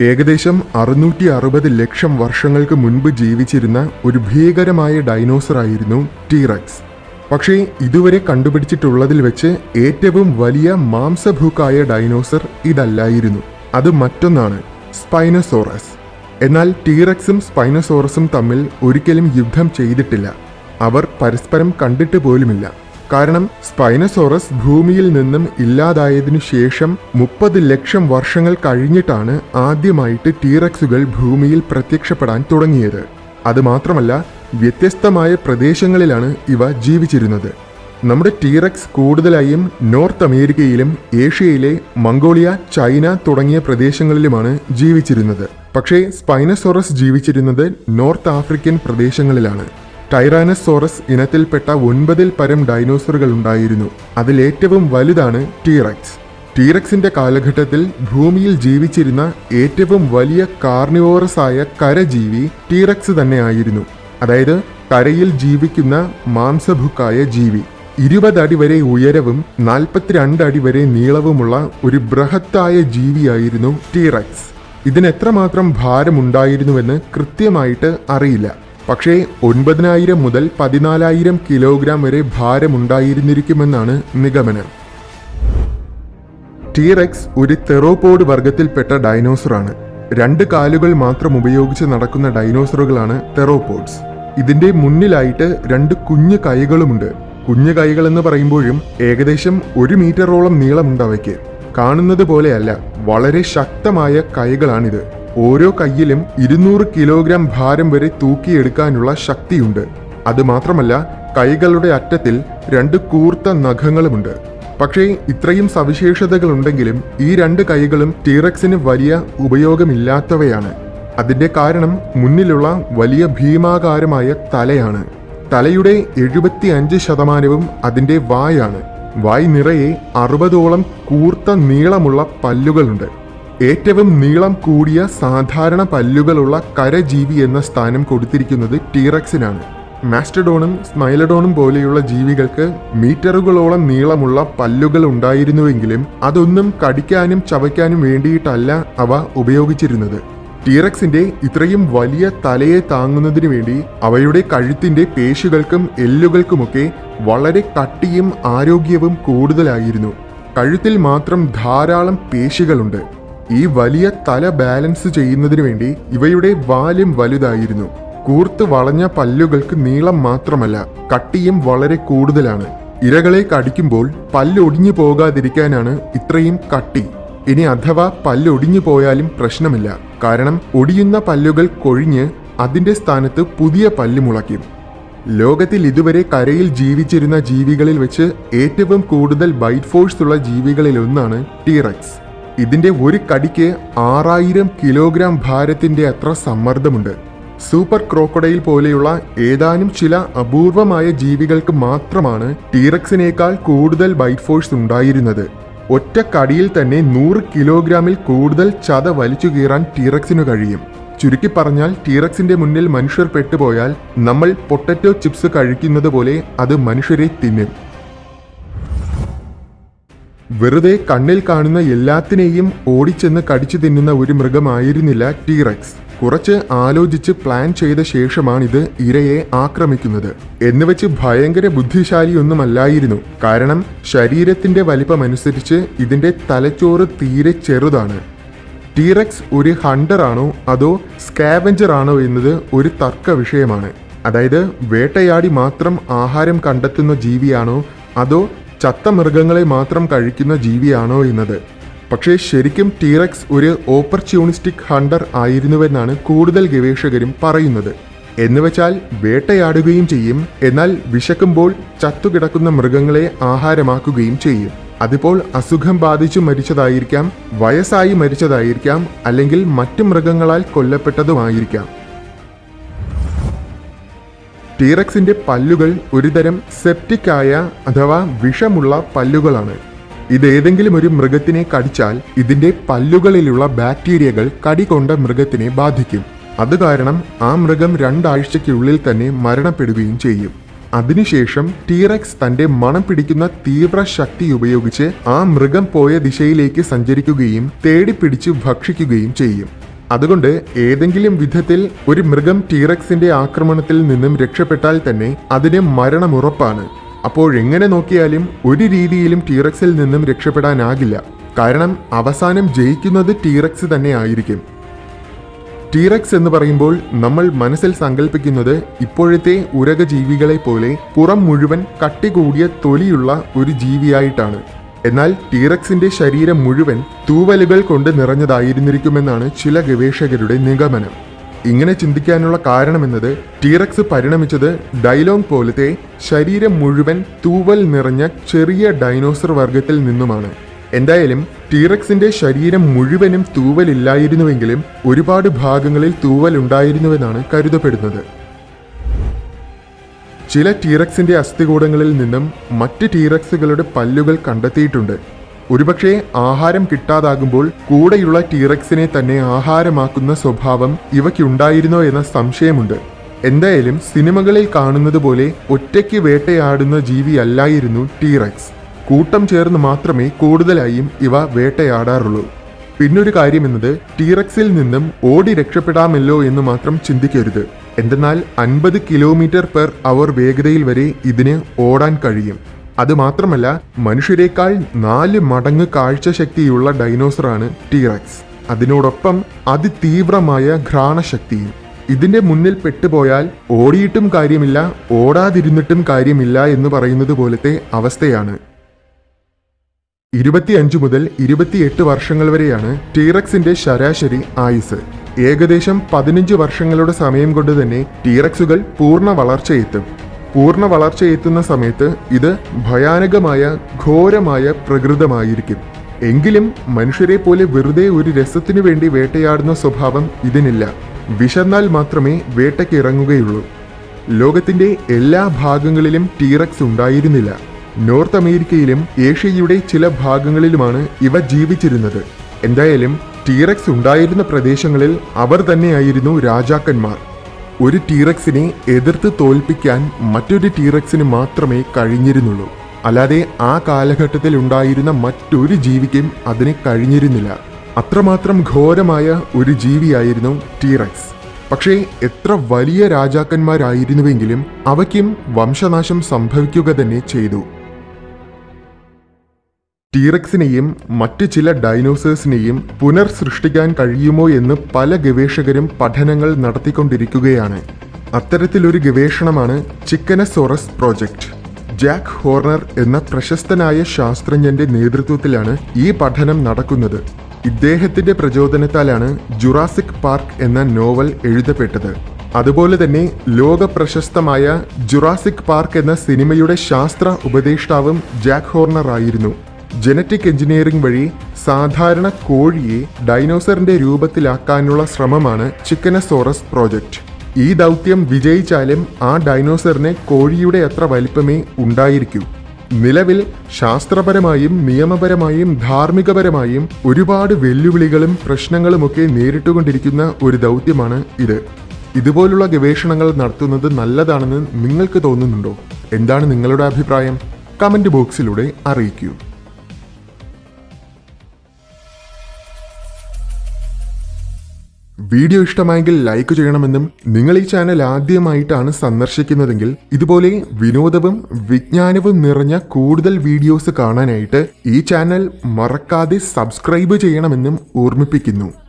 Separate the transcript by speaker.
Speaker 1: ഏകദേശം അറുന്നൂറ്റി അറുപത് ലക്ഷം വർഷങ്ങൾക്ക് മുൻപ് ജീവിച്ചിരുന്ന ഒരു ഭീകരമായ ഡൈനോസർ ആയിരുന്നു ടീറക്സ് പക്ഷേ ഇതുവരെ കണ്ടുപിടിച്ചിട്ടുള്ളതിൽ വെച്ച് ഏറ്റവും വലിയ മാംസഭൂക്കായ ഡൈനോസർ ഇതല്ലായിരുന്നു അത് മറ്റൊന്നാണ് സ്പൈനസോറസ് എന്നാൽ ടീറക്സും സ്പൈനസോറസും തമ്മിൽ ഒരിക്കലും യുദ്ധം ചെയ്തിട്ടില്ല അവർ പരസ്പരം കണ്ടിട്ട് പോലുമില്ല കാരണം സ്പൈനസോറസ് ഭൂമിയിൽ നിന്നും ഇല്ലാതായതിനു ശേഷം മുപ്പത് ലക്ഷം വർഷങ്ങൾ കഴിഞ്ഞിട്ടാണ് ആദ്യമായിട്ട് ടീറക്സുകൾ ഭൂമിയിൽ പ്രത്യക്ഷപ്പെടാൻ തുടങ്ങിയത് അതുമാത്രമല്ല വ്യത്യസ്തമായ പ്രദേശങ്ങളിലാണ് ഇവ ജീവിച്ചിരുന്നത് നമ്മുടെ ടീറക്സ് കൂടുതലായും നോർത്ത് അമേരിക്കയിലും ഏഷ്യയിലെ മംഗോളിയ ചൈന തുടങ്ങിയ പ്രദേശങ്ങളിലുമാണ് ജീവിച്ചിരുന്നത് പക്ഷേ സ്പൈനസോറസ് ജീവിച്ചിരുന്നത് നോർത്ത് ആഫ്രിക്കൻ പ്രദേശങ്ങളിലാണ് ടൈറാനസോറസ് ഇനത്തിൽപ്പെട്ട ഒൻപതിൽ പരം ഡൈനോസറുകൾ ഉണ്ടായിരുന്നു അതിലേറ്റവും വലുതാണ് ടീറക്സ് ടീറക്സിന്റെ കാലഘട്ടത്തിൽ ഭൂമിയിൽ ജീവിച്ചിരുന്ന ഏറ്റവും വലിയ കാർണിവോറസ് ആയ കരജീവി ടീറക്സ് തന്നെയായിരുന്നു അതായത് കരയിൽ ജീവിക്കുന്ന മാംസഭുക്കായ ജീവി ഇരുപത് അടി വരെ ഉയരവും നാൽപ്പത്തിരണ്ട് അടി വരെ നീളവുമുള്ള ഒരു ബൃഹത്തായ ജീവിയായിരുന്നു ടീറക്സ് ഇതിന് എത്രമാത്രം ഭാരമുണ്ടായിരുന്നുവെന്ന് കൃത്യമായിട്ട് അറിയില്ല പക്ഷേ ഒൻപതിനായിരം മുതൽ പതിനാലായിരം കിലോഗ്രാം വരെ ഭാരമുണ്ടായിരുന്നിരിക്കുമെന്നാണ് നിഗമനം ടീറക്സ് ഒരു തെറോപോഡ് വർഗത്തിൽപ്പെട്ട ഡൈനോസറാണ് രണ്ട് കാലുകൾ മാത്രം ഉപയോഗിച്ച് നടക്കുന്ന ഡൈനോസറുകളാണ് തെറോപോഡ്സ് ഇതിന്റെ മുന്നിലായിട്ട് രണ്ട് കുഞ്ഞു കൈകളുമുണ്ട് കുഞ്ഞു കൈകൾ എന്ന് പറയുമ്പോഴും ഏകദേശം ഒരു മീറ്ററോളം നീളമുണ്ട് അവയ്ക്ക് കാണുന്നത് പോലെയല്ല വളരെ ശക്തമായ കൈകളാണിത് ഓരോ കൈയിലും ഇരുന്നൂറ് കിലോഗ്രാം ഭാരം വരെ തൂക്കിയെടുക്കാനുള്ള ശക്തിയുണ്ട് അതുമാത്രമല്ല കൈകളുടെ അറ്റത്തിൽ രണ്ട് കൂർത്ത നഖങ്ങളുമുണ്ട് പക്ഷേ ഇത്രയും സവിശേഷതകൾ ഉണ്ടെങ്കിലും ഈ രണ്ട് കൈകളും ടീറക്സിന് വലിയ ഉപയോഗമില്ലാത്തവയാണ് അതിന്റെ കാരണം മുന്നിലുള്ള വലിയ ഭീമാകാരമായ തലയാണ് തലയുടെ എഴുപത്തി അഞ്ച് ശതമാനവും അതിന്റെ വായാണ് വായ് നിറയെ അറുപതോളം കൂർത്ത നീളമുള്ള പല്ലുകളുണ്ട് ഏറ്റവും നീളം കൂടിയ സാധാരണ പല്ലുകളുള്ള കരജീവി എന്ന സ്ഥാനം കൊടുത്തിരിക്കുന്നത് ടീറക്സിനാണ് മാസ്റ്റഡോണും സ്മൈലഡോണും പോലെയുള്ള ജീവികൾക്ക് മീറ്ററുകളോളം നീളമുള്ള പല്ലുകൾ ഉണ്ടായിരുന്നുവെങ്കിലും അതൊന്നും കടിക്കാനും ചവയ്ക്കാനും വേണ്ടിയിട്ടല്ല അവ ഉപയോഗിച്ചിരുന്നത് ടീറക്സിന്റെ ഇത്രയും വലിയ തലയെ താങ്ങുന്നതിനു വേണ്ടി അവയുടെ കഴുത്തിന്റെ പേശികൾക്കും എല്ലുകൾക്കുമൊക്കെ വളരെ കട്ടിയും ആരോഗ്യവും കൂടുതലായിരുന്നു കഴുത്തിൽ മാത്രം ധാരാളം പേശികളുണ്ട് ഈ വലിയ തല ബാലൻസ് ചെയ്യുന്നതിനു വേണ്ടി ഇവയുടെ വാലും വലുതായിരുന്നു കൂർത്ത് വളഞ്ഞ പല്ലുകൾക്ക് നീളം മാത്രമല്ല കട്ടിയും വളരെ കൂടുതലാണ് ഇരകളെ കടിക്കുമ്പോൾ പല്ലൊടിഞ്ഞു പോകാതിരിക്കാനാണ് ഇത്രയും കട്ടി ഇനി അഥവാ പല്ലൊടിഞ്ഞു പോയാലും പ്രശ്നമില്ല കാരണം ഒടിയുന്ന പല്ലുകൾ കൊഴിഞ്ഞ് അതിന്റെ സ്ഥാനത്ത് പുതിയ പല്ല് മുളയ്ക്കും ലോകത്തിൽ ഇതുവരെ കരയിൽ ജീവിച്ചിരുന്ന ജീവികളിൽ വെച്ച് ഏറ്റവും കൂടുതൽ ബൈറ്റ് ഫോഴ്സ് ഉള്ള ജീവികളിൽ ഒന്നാണ് ടീറക്സ് ഇതിന്റെ ഒരു കടിക്ക് ആറായിരം കിലോഗ്രാം ഭാരത്തിന്റെ അത്ര സമ്മർദ്ദമുണ്ട് സൂപ്പർ ക്രോക്കഡൈൽ പോലെയുള്ള ഏതാനും ചില അപൂർവമായ ജീവികൾക്ക് മാത്രമാണ് ടീറക്സിനേക്കാൾ കൂടുതൽ ബൈറ്റ് ഫോഴ്സ് ഉണ്ടായിരുന്നത് ഒറ്റ കടിയിൽ തന്നെ നൂറ് കിലോഗ്രാമിൽ കൂടുതൽ ചത വലിച്ചു കീറാൻ ടീറക്സിനു കഴിയും ചുരുക്കി പറഞ്ഞാൽ ടീറക്സിന്റെ മുന്നിൽ മനുഷ്യർ പെട്ടുപോയാൽ നമ്മൾ പൊട്ടറ്റോ ചിപ്സ് കഴിക്കുന്നത് പോലെ അത് മനുഷ്യരെ തിന്നും വെറുതെ കണ്ണിൽ കാണുന്ന എല്ലാത്തിനെയും ഓടിച്ചെന്ന് കടിച്ചു തിന്നുന്ന ഒരു മൃഗമായിരുന്നില്ല ടീറക്സ് കുറച്ച് ആലോചിച്ച് പ്ലാൻ ചെയ്ത ശേഷമാണിത് ഇരയെ ആക്രമിക്കുന്നത് എന്നുവെച്ച് ഭയങ്കര ബുദ്ധിശാലിയൊന്നുമല്ലായിരുന്നു കാരണം ശരീരത്തിന്റെ വലിപ്പമനുസരിച്ച് ഇതിന്റെ തലച്ചോറ് തീരെ ചെറുതാണ് ടീറക്സ് ഒരു ഹണ്ടർ ആണോ അതോ സ്കാവഞ്ചർ ആണോ എന്നത് ഒരു തർക്ക വിഷയമാണ് അതായത് വേട്ടയാടി മാത്രം ആഹാരം കണ്ടെത്തുന്ന ജീവിയാണോ അതോ ചത്ത മൃഗങ്ങളെ മാത്രം കഴിക്കുന്ന ജീവിയാണോ എന്നത് പക്ഷേ ശരിക്കും ടീറക്സ് ഒരു ഓപ്പർച്യൂണിസ്റ്റിക് ഹണ്ടർ ആയിരുന്നുവെന്നാണ് കൂടുതൽ ഗവേഷകരും പറയുന്നത് എന്നുവെച്ചാൽ വേട്ടയാടുകയും ചെയ്യും എന്നാൽ വിശക്കുമ്പോൾ ചത്തുകിടക്കുന്ന മൃഗങ്ങളെ ആഹാരമാക്കുകയും ചെയ്യും അതിപ്പോൾ അസുഖം ബാധിച്ചു മരിച്ചതായിരിക്കാം വയസ്സായി മരിച്ചതായിരിക്കാം അല്ലെങ്കിൽ മറ്റു മൃഗങ്ങളാൽ കൊല്ലപ്പെട്ടതുമായിരിക്കാം ടീറക്സിന്റെ പല്ലുകൾ ഒരുതരം സെപ്റ്റിക് ആയ അഥവാ വിഷമുള്ള പല്ലുകളാണ് ഇത് ഏതെങ്കിലും ഒരു മൃഗത്തിനെ കടിച്ചാൽ ഇതിന്റെ പല്ലുകളിലുള്ള ബാക്ടീരിയകൾ കടി കൊണ്ട മൃഗത്തിനെ ബാധിക്കും അത് കാരണം ആ മൃഗം രണ്ടാഴ്ചയ്ക്കുള്ളിൽ തന്നെ മരണപ്പെടുകയും ചെയ്യും അതിനുശേഷം ടീറക്സ് തന്റെ മണം പിടിക്കുന്ന തീവ്ര ശക്തി ഉപയോഗിച്ച് ആ മൃഗം പോയ ദിശയിലേക്ക് സഞ്ചരിക്കുകയും തേടിപ്പിടിച്ച് ഭക്ഷിക്കുകയും ചെയ്യും അതുകൊണ്ട് ഏതെങ്കിലും വിധത്തിൽ ഒരു മൃഗം ടീറക്സിന്റെ ആക്രമണത്തിൽ നിന്നും രക്ഷപ്പെട്ടാൽ തന്നെ അതിന് മരണമുറപ്പാണ് അപ്പോഴെങ്ങനെ നോക്കിയാലും ഒരു രീതിയിലും ടീറക്സിൽ നിന്നും രക്ഷപ്പെടാനാകില്ല കാരണം അവസാനം ജയിക്കുന്നത് ടീറക്സ് തന്നെ ആയിരിക്കും ടീറക്സ് എന്ന് പറയുമ്പോൾ നമ്മൾ മനസ്സിൽ സങ്കല്പിക്കുന്നത് ഇപ്പോഴത്തെ ഉരകജീവികളെ പോലെ പുറം മുഴുവൻ കട്ടി കൂടിയ തൊലിയുള്ള ഒരു ജീവിയായിട്ടാണ് എന്നാൽ ടീറക്സിന്റെ ശരീരം മുഴുവൻ തൂവലുകൾ കൊണ്ട് നിറഞ്ഞതായിരുന്നിരിക്കുമെന്നാണ് ചില ഗവേഷകരുടെ നിഗമനം ഇങ്ങനെ ചിന്തിക്കാനുള്ള കാരണമെന്നത് ടീറക്സ് പരിണമിച്ചത് ഡൈലോങ് പോലത്തെ ശരീരം മുഴുവൻ തൂവൽ നിറഞ്ഞ ചെറിയ ഡൈനോസർ വർഗത്തിൽ നിന്നുമാണ് എന്തായാലും ടീറക്സിന്റെ ശരീരം മുഴുവനും തൂവലില്ലായിരുന്നുവെങ്കിലും ഒരുപാട് ഭാഗങ്ങളിൽ തൂവൽ ഉണ്ടായിരുന്നുവെന്നാണ് കരുതപ്പെടുന്നത് ചില ടീറക്സിന്റെ അസ്ഥികൂടങ്ങളിൽ നിന്നും മറ്റ് ടീറക്സുകളുടെ പല്ലുകൾ കണ്ടെത്തിയിട്ടുണ്ട് ഒരുപക്ഷെ ആഹാരം കിട്ടാതാകുമ്പോൾ കൂടെയുള്ള ടീറക്സിനെ തന്നെ ആഹാരമാക്കുന്ന സ്വഭാവം ഇവയ്ക്കുണ്ടായിരുന്നോ എന്ന സംശയമുണ്ട് എന്തായാലും സിനിമകളിൽ കാണുന്നത് പോലെ ഒറ്റയ്ക്ക് വേട്ടയാടുന്ന ജീവിയല്ലായിരുന്നു ടീറക്സ് കൂട്ടം ചേർന്ന് മാത്രമേ കൂടുതലായും ഇവ വേട്ടയാടാറുള്ളൂ പിന്നൊരു കാര്യമെന്നത് ടീറക്സിൽ നിന്നും ഓടി രക്ഷപ്പെടാമല്ലോ എന്ന് മാത്രം ചിന്തിക്കരുത് എന്തെന്നാൽ അൻപത് കിലോമീറ്റർ പെർ അവർ വേഗതയിൽ വരെ ഇതിന് ഓടാൻ കഴിയും അതുമാത്രമല്ല മനുഷ്യരെക്കാൾ നാല് മടങ്ങ് കാഴ്ചശക്തിയുള്ള ഡൈനോസറാണ് ടീറക്സ് അതിനോടൊപ്പം അതിതീവ്രമായ ഘ്രാണശക്തിയും ഇതിന്റെ മുന്നിൽ പെട്ടുപോയാൽ ഓടിയിട്ടും കാര്യമില്ല ഓടാതിരുന്നിട്ടും കാര്യമില്ല എന്ന് പറയുന്നത് പോലത്തെ അവസ്ഥയാണ് ഇരുപത്തിയഞ്ച് മുതൽ ഇരുപത്തിയെട്ട് വർഷങ്ങൾ വരെയാണ് ടീറക്സിന്റെ ശരാശരി ആയുസ് ഏകദേശം പതിനഞ്ച് വർഷങ്ങളുടെ സമയം കൊണ്ട് തന്നെ ടീറക്സുകൾ പൂർണ്ണ വളർച്ചയെത്തും പൂർണ്ണ വളർച്ചയെത്തുന്ന സമയത്ത് ഇത് ഭയാനകമായ ഘോരമായ പ്രകൃതമായിരിക്കും എങ്കിലും മനുഷ്യരെ പോലെ വെറുതെ ഒരു രസത്തിനു വേണ്ടി വേട്ടയാടുന്ന സ്വഭാവം ഇതിനില്ല വിശന്നാൽ മാത്രമേ വേട്ടയ്ക്ക് ഇറങ്ങുകയുള്ളൂ ലോകത്തിന്റെ എല്ലാ ഭാഗങ്ങളിലും ടീറക്സ് ഉണ്ടായിരുന്നില്ല നോർത്ത് അമേരിക്കയിലും ഏഷ്യയുടെ ചില ഭാഗങ്ങളിലുമാണ് ഇവ ജീവിച്ചിരുന്നത് എന്തായാലും ടീറക്സ് ഉണ്ടായിരുന്ന പ്രദേശങ്ങളിൽ അവർ തന്നെയായിരുന്നു രാജാക്കന്മാർ ഒരു ടീറക്സിനെ എതിർത്ത് തോൽപ്പിക്കാൻ മറ്റൊരു ടീറക്സിന് മാത്രമേ കഴിഞ്ഞിരുന്നുള്ളൂ അല്ലാതെ ആ കാലഘട്ടത്തിൽ ഉണ്ടായിരുന്ന മറ്റൊരു ജീവിക്കും അതിന് കഴിഞ്ഞിരുന്നില്ല അത്രമാത്രം ഘോരമായ ഒരു ജീവിയായിരുന്നു ടീറക്സ് പക്ഷേ എത്ര വലിയ രാജാക്കന്മാരായിരുന്നുവെങ്കിലും അവയ്ക്കും വംശനാശം സംഭവിക്കുക തന്നെ ചെയ്തു ടീറക്സിനെയും മറ്റ് ചില ഡൈനോസേഴ്സിനെയും പുനർസൃഷ്ടിക്കാൻ കഴിയുമോ എന്ന് പല ഗവേഷകരും പഠനങ്ങൾ നടത്തിക്കൊണ്ടിരിക്കുകയാണ് അത്തരത്തിലൊരു ഗവേഷണമാണ് ചിക്കനസോറസ് പ്രോജക്റ്റ് ജാക്ക് ഹോർണർ എന്ന പ്രശസ്തനായ ശാസ്ത്രജ്ഞന്റെ നേതൃത്വത്തിലാണ് ഈ പഠനം നടക്കുന്നത് ഇദ്ദേഹത്തിന്റെ പ്രചോദനത്താലാണ് ജുറാസിക് പാർക്ക് എന്ന നോവൽ എഴുതപ്പെട്ടത് അതുപോലെ തന്നെ ലോക പ്രശസ്തമായ ജുറാസിക് പാർക്ക് എന്ന സിനിമയുടെ ശാസ്ത്ര ഉപദേഷ്ടാവും ജാക്ക് ഹോർണർ ആയിരുന്നു ജനറ്റിക് എഞ്ചിനീയറിംഗ് വഴി സാധാരണ കോഴിയെ ഡൈനോസറിന്റെ രൂപത്തിലാക്കാനുള്ള ശ്രമമാണ് ചിക്കനസോറസ് പ്രോജക്റ്റ് ഈ ദൗത്യം വിജയിച്ചാലും ആ ഡൈനോസറിന് കോഴിയുടെ അത്ര വലിപ്പമേ ഉണ്ടായിരിക്കൂ നിലവിൽ ശാസ്ത്രപരമായും നിയമപരമായും ധാർമ്മികപരമായും ഒരുപാട് വെല്ലുവിളികളും പ്രശ്നങ്ങളുമൊക്കെ നേരിട്ടുകൊണ്ടിരിക്കുന്ന ഒരു ദൗത്യമാണ് ഇത് ഇതുപോലുള്ള ഗവേഷണങ്ങൾ നടത്തുന്നത് നല്ലതാണെന്ന് നിങ്ങൾക്ക് തോന്നുന്നുണ്ടോ എന്താണ് നിങ്ങളുടെ അഭിപ്രായം കമന്റ് ബോക്സിലൂടെ അറിയിക്കൂ വീഡിയോ ഇഷ്ടമായെങ്കിൽ ലൈക്ക് ചെയ്യണമെന്നും നിങ്ങൾ ഈ ചാനൽ ആദ്യമായിട്ടാണ് സന്ദർശിക്കുന്നതെങ്കിൽ ഇതുപോലെ വിനോദവും വിജ്ഞാനവും നിറഞ്ഞ കൂടുതൽ വീഡിയോസ് കാണാനായിട്ട് ഈ ചാനൽ മറക്കാതെ സബ്സ്ക്രൈബ് ചെയ്യണമെന്നും ഓർമ്മിപ്പിക്കുന്നു